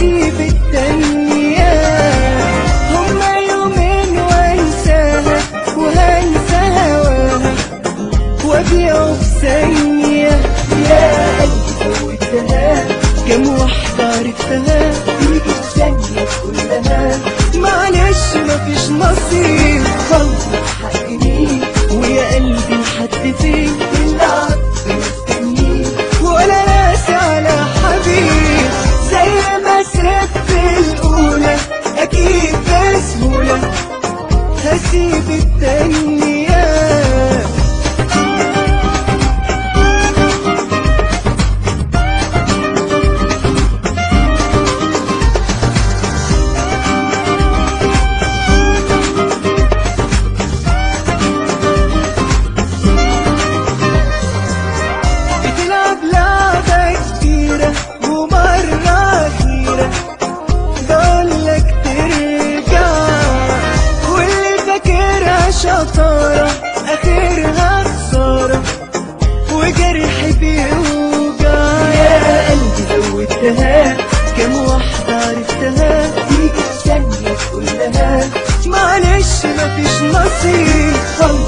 هسيب التانية هما يومين وانساها وهنسى هواها وابيعه بثانية يا قلبي فوتها كم واحدة عرفتها تيجي الثانية كلها معلش مفيش نصيب خلص حقني ويا قلبي لحد فين العب مستنيه ولا راسي على حبيب زي ما سرقت الأولى أكيد بسهولة هسيب التانية بتلعب لعبة كتيرة ومرة أخيرة بقولك ترجع واللي فاكرها شطارة آخرها خسارة وجرح بيوجع يا قلبي زودتها كم واحدة عرفتها تيجي الثانية كلها معلش مفيش نصيب خلص